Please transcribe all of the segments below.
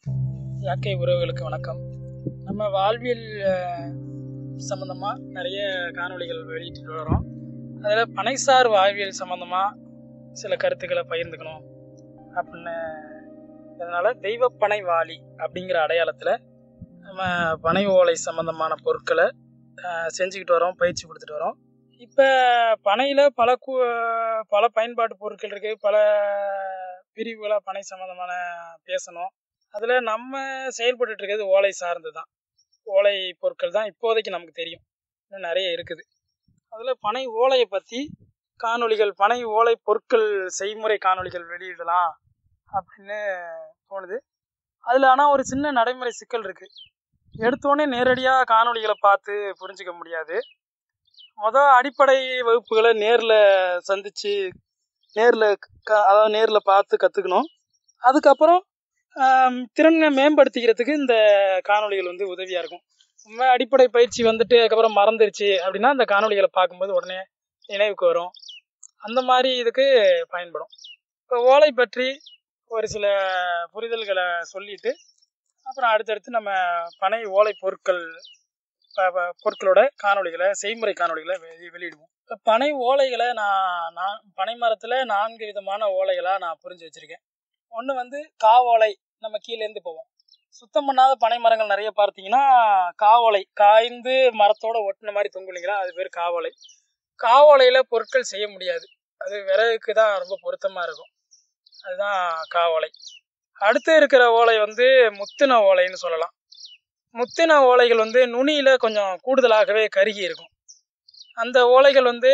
யாக்கை உறவுகளுக்கு வணக்கம் நம்ம வாழ்வியல் சம்மந்தமாக நிறைய காணொளிகள் வெளியிட்டு வரோம் அதில் பனைசார் வாழ்வியல் சம்மந்தமாக சில கருத்துக்களை பகிர்ந்துக்கணும் அப்படின்னு அதனால் தெய்வப்பனை வாளி அப்படிங்கிற அடையாளத்தில் நம்ம பனை ஓலை சம்மந்தமான பொருட்களை அஹ், செஞ்சுக்கிட்டு வரோம் பயிற்சி கொடுத்துட்டு வரோம் இப்போ பனையில் பல கு பல பயன்பாட்டு பொருட்கள் இருக்குது பல பிரிவுகளாக பனை சம்மந்தமான பேசணும் அதில் நம்ம செயல்பட்டுட்டு இருக்கிறது ஓலை சார்ந்து தான் ஓலை பொருட்கள் தான் இப்போதைக்கு நமக்கு தெரியும் இன்னும் நிறைய இருக்குது அதில் பனை ஓலையை பற்றி காணொளிகள் பனை ஓலை பொருட்கள் செய்முறை காணொளிகள் வெளியிடலாம் அப்படின்னு தோணுது அதில் ஆனால் ஒரு சின்ன நடைமுறை சிக்கல் இருக்குது எடுத்தோடனே நேரடியாக காணொளிகளை பார்த்து புரிஞ்சுக்க முடியாது மொதல் அடிப்படை வகுப்புகளை நேரில் சந்தித்து நேரில் க அதாவது நேரில் பார்த்து கற்றுக்கணும் அதுக்கப்புறம் ஆம், திறனை மேம்படுத்திக்கிறதுக்கு இந்த காணொளிகள் வந்து உதவியாக இருக்கும் நம்ம அடிப்படை பயிற்சி வந்துட்டு அதுக்கப்புறம் மறந்துருச்சு அப்படின்னா அந்த காணொளிகளை பார்க்கும்போது உடனே நினைவுக்கு வரும் அந்த மாதிரி இதுக்கு பயன்படும் இப்போ ஓலை பற்றி ஒரு சில புரிதல்களை சொல்லிட்டு அப்புறம் அடுத்தடுத்து நம்ம பனை ஓலை பொருட்கள் ப- ப- பொருட்களோட காணொளிகளை செய்முறை காணொளிகளை வெளி வெளியிடுவோம் இப்போ பனை ஓலைகளை நான் நான் பனை மரத்தில் நான்கு விதமான ஓலைகளாக நான் புரிஞ்சு வச்சுருக்கேன் ஒன்று வந்து காவோலை நம்ம கீழேருந்து போவோம் சுத்தம் பண்ணாத பனை மரங்கள் நிறைய பார்த்தீங்கன்னா காவோலை காய்ந்து மரத்தோட ஒட்டின மாதிரி தொங்கும் இல்லைங்களா அது பேர் காவோலை காவோலையில் பொருட்கள் செய்ய முடியாது அது விறகுக்கு தான் ரொம்ப பொருத்தமாக இருக்கும் அதுதான் காவோலை அடுத்து இருக்கிற ஓலை வந்து முத்தின ஓலைன்னு சொல்லலாம் முத்தின ஓலைகள் வந்து நுனியில் கொஞ்சம் கூடுதலாகவே கருகி இருக்கும் அந்த ஓலைகள் வந்து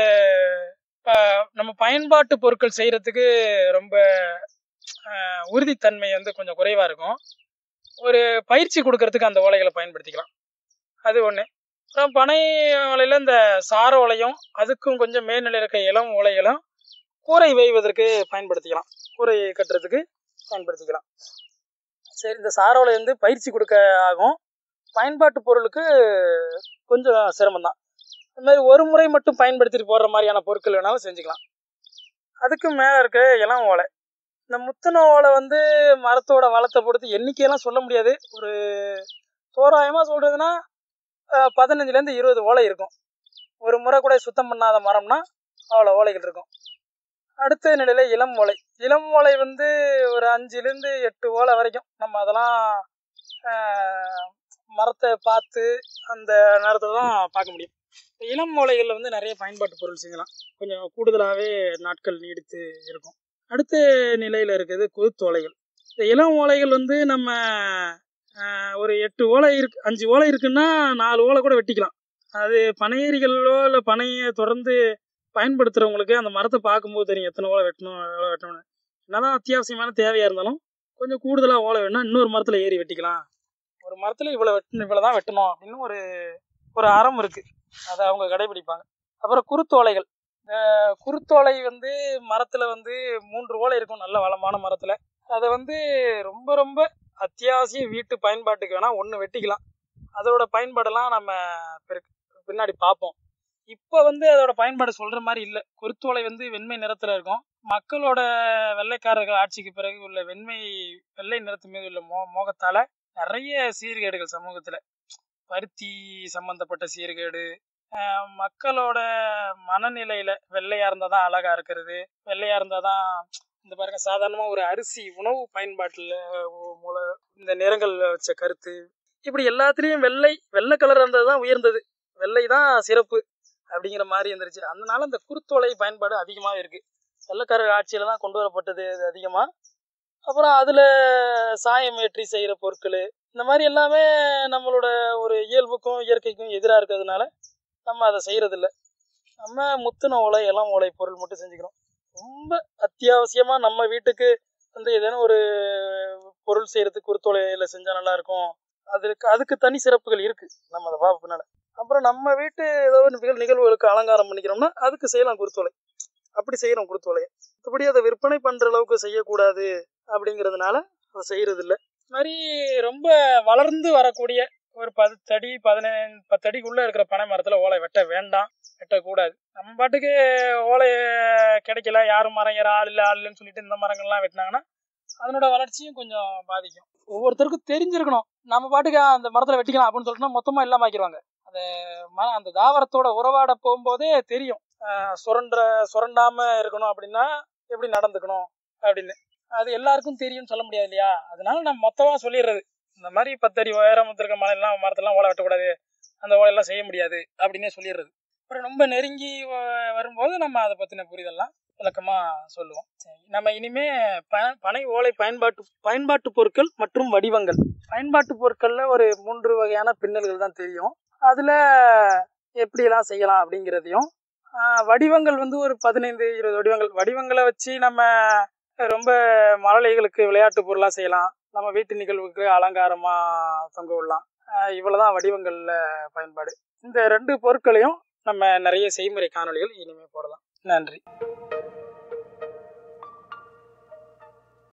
ப- நம்ம பயன்பாட்டு பொருட்கள் செய்கிறதுக்கு ரொம்ப ஆஹ், உறுதித்தன்மை வந்து கொஞ்சம் குறைவாக இருக்கும் ஒரு பயிற்சி கொடுக்கறதுக்கு அந்த ஓலைகளை பயன்படுத்திக்கலாம் அது ஒன்று அப்புறம் பனை ஓலையில் இந்த சார ஓலையும் அதுக்கும் கொஞ்சம் மேல்நிலை இருக்க இளம் ஓலைகளும் கூரை வேய்வதற்கு பயன்படுத்திக்கலாம் கூரை கட்டுறதுக்கு பயன்படுத்திக்கலாம் சரி இந்த சார ஓலை வந்து பயிற்சி கொடுக்க ஆகும் பயன்பாட்டு பொருளுக்கு கொஞ்சம் சிரமம் தான் அது மாதிரி ஒரு முறை மட்டும் பயன்படுத்திட்டு போடுற மாதிரியான பொருட்கள் வேணாலும் செஞ்சுக்கலாம் அதுக்கு மேலே இருக்க இளம் ஓலை இந்த முத்தின ஓலை வந்து மரத்தோட வளத்தை பொறுத்து எண்ணிக்கையெல்லாம் சொல்ல முடியாது ஒரு தோராயமாக சொல்கிறதுனா பதினஞ்சுலேருந்து இருபது ஓலை இருக்கும் ஒரு முறை கூட சுத்தம் பண்ணாத மரம்னா அவ்வளோ ஓலைகள் இருக்கும் அடுத்த நிலையில் இளம் ஓலை இளம் ஓலை வந்து ஒரு அஞ்சுலேருந்து எட்டு ஓலை வரைக்கும் நம்ம அதெல்லாம் ஆஹ், மரத்தை பார்த்து அந்த நேரத்தில் தான் பார்க்க முடியும் இப்ப இளம் ஓலைகளில் வந்து நிறைய பயன்பாட்டு பொருள் செய்யலாம் கொஞ்சம் கூடுதலாகவே நாட்கள் நீடித்து இருக்கும் அடுத்த நிலையில் இருக்குது குருத்தோலைகள் இந்த இளம் ஓலைகள் வந்து நம்ம ஆஹ், ஒரு எட்டு ஓலை இருக்கு அஞ்சு ஓலை இருக்குன்னா நாலு ஓலை கூட வெட்டிக்கலாம் அது பனையேரிகளோ இல்லை பனையை தொடர்ந்து பயன்படுத்துகிறவங்களுக்கு அந்த மரத்தை பார்க்கும்போது தெரியும் எத்தனை ஓலை வெட்டணும் எவ்வளோ வெட்டணும்னு என்னதான் அத்தியாவசியமான தேவையாக இருந்தாலும் கொஞ்சம் கூடுதலாக ஓலை வேணும்னா இன்னொரு மரத்தில் ஏறி வெட்டிக்கலாம் ஒரு மரத்தில் இவ்வளோ வெட்டணும் இவ்வளோ தான் வெட்டணும் அப்படின்னு ஒரு ஒரு அறம் இருக்குது அதை அவங்க கடைபிடிப்பாங்க அப்புறம் குருத்தோலைகள் இந்த குருத்தோலை வந்து மரத்தில் வந்து மூன்று ஓலை இருக்கும் நல்ல வளமான மரத்தில் அதை வந்து ரொம்ப ரொம்ப அத்தியாவசிய வீட்டு பயன்பாட்டுக்கு வேணால் ஒன்று வெட்டிக்கலாம் அதோட பயன்பாடெல்லாம் நம்ம பிறகு- பின்னாடி பார்ப்போம் இப்போ வந்து அதோட பயன்பாடு சொல்கிற மாதிரி இல்லை குருத்தோலை வந்து வெண்மை நிறத்தில் இருக்கும் மக்களோட வெள்ளைக்காரர்கள் ஆட்சிக்கு பிறகு உள்ள வெண்மை வெள்ளை நிறத்து மீது உள்ள மோ மோகத்தால் நிறைய சீர்கேடுகள் சமூகத்தில் பருத்தி சம்பந்தப்பட்ட சீர்கேடு ஆஹ் மக்களோட மனநிலையில வெள்ளையா இருந்தா தான் அழகா இருக்கிறது வெள்ளையா இருந்தா தான் இந்த பாருங்க சாதாரணமா ஒரு அரிசி உணவு பயன்பாட்டில் மூல இந்த நிறங்கள் வச்ச கருத்து இப்படி எல்லாத்துலேயும் வெள்ளை வெள்ளை கலர் இருந்தது தான் உயர்ந்தது வெள்ளை தான் சிறப்பு அப்படிங்கிற மாதிரி இருந்துருச்சு அதனால இந்த குருத்தோலை பயன்பாடு அதிகமாக இருக்கு வெள்ளைக்காரர் ஆட்சியில தான் கொண்டு வரப்பட்டது அது அதிகமாக அப்புறம் அதில் சாயம் ஏற்றி செய்கிற பொருட்கள் இந்த மாதிரி எல்லாமே நம்மளோட ஒரு இயல்புக்கும் இயற்கைக்கும் எதிராக இருக்கிறதுனால நம்ம அதை செய்கிறதில்ல நம்ம முத்தின ஓலை இளம் ஓலை பொருள் மட்டும் செஞ்சுக்கிறோம் ரொம்ப அத்தியாவசியமாக நம்ம வீட்டுக்கு வந்து ஏதேனும் ஒரு பொருள் செய்கிறதுக்கு குருத்தோலையில் செஞ்சால் நல்லா இருக்கும் அதுக்கு அதுக்கு தனி சிறப்புகள் இருக்குது நம்ம அதை பார்ப்போம் பின்னால அப்புறம் நம்ம வீட்டு ஏதோ ஒரு நிகழ் நிகழ்வுகளுக்கு அலங்காரம் பண்ணிக்கிறோம்னா அதுக்கு செய்யலாம் குருத்தோலை அப்படி செய்கிறோம் குருத்தோலையை மற்றபடி அதை விற்பனை பண்ணுற அளவுக்கு செய்யக்கூடாது அப்படிங்கிறதுனால அதை செய்கிறதில்ல இது மாதிரி ரொம்ப வளர்ந்து வரக்கூடிய ஒரு பத்தடி பதினஞ்சு பத்தடிக்குள்ளே இருக்கிற பனை மரத்தில் ஓலை வெட்ட வேண்டாம் வெட்டக்கூடாது நம்ம பாட்டுக்கு ஓலை கிடைக்கல யாரும் மரம் ஏற ஆள் இல்லை ஆள் இல்லைன்னு சொல்லிட்டு இந்த மரங்கள்லாம் வெட்டினாங்கன்னா அதனோட வளர்ச்சியும் கொஞ்சம் பாதிக்கும் ஒவ்வொருத்தருக்கும் தெரிஞ்சிருக்கணும் நம்ம பாட்டுக்கு அந்த மரத்தில் வெட்டிக்கலாம் அப்படின்னு சொல்லிட்டு மொத்தமாக இல்லாம ஆக்கிடுவாங்க அந்த ம அந்த தாவரத்தோட உறவாட போகும்போதே தெரியும் ஆஹ் சுரண்ட சுரண்டாம இருக்கணும் அப்படின்னா எப்படி நடந்துக்கணும் அப்படின்னு அது எல்லாருக்கும் தெரியும்னு சொல்ல முடியாது இல்லையா அதனால நம்ம மொத்தமாக சொல்லிடுறது இந்த மாதிரி பத்தடி உயரம் இருக்க மலையெல்லாம் மரத்தெல்லாம் ஓலை வெட்டக்கூடாது அந்த ஓலையெல்லாம் செய்ய முடியாது அப்படின்னே சொல்லிடுறது அப்புறம் ரொம்ப நெருங்கி வ- வரும்போது நம்ம அதை பற்றின புரிதெல்லாம் விளக்கமாக சொல்லுவோம் சரி நம்ம இனிமே ப பனை ஓலை பயன்பாட்டு பயன்பாட்டு பொருட்கள் மற்றும் வடிவங்கள் பயன்பாட்டு பொருட்களில் ஒரு மூன்று வகையான பின்னல்கள் தான் தெரியும் அதில் எப்படியெல்லாம் செய்யலாம் அப்படிங்கிறதையும் ஆஹ் வடிவங்கள் வந்து ஒரு பதினைந்து இருபது வடிவங்கள் வடிவங்களை வச்சு நம்ம ரொம்ப மழலைகளுக்கு விளையாட்டு பொருளாக செய்யலாம் நம்ம வீட்டு நிகழ்வுக்கு அலங்காரமாக தொங்க விடலாம் ஆஹ் இவ்வளவுதான் வடிவங்களில் பயன்பாடு இந்த ரெண்டு பொருட்களையும் நம்ம நிறைய செய்முறை காணொளிகள் இனிமேல் போடலாம் நன்றி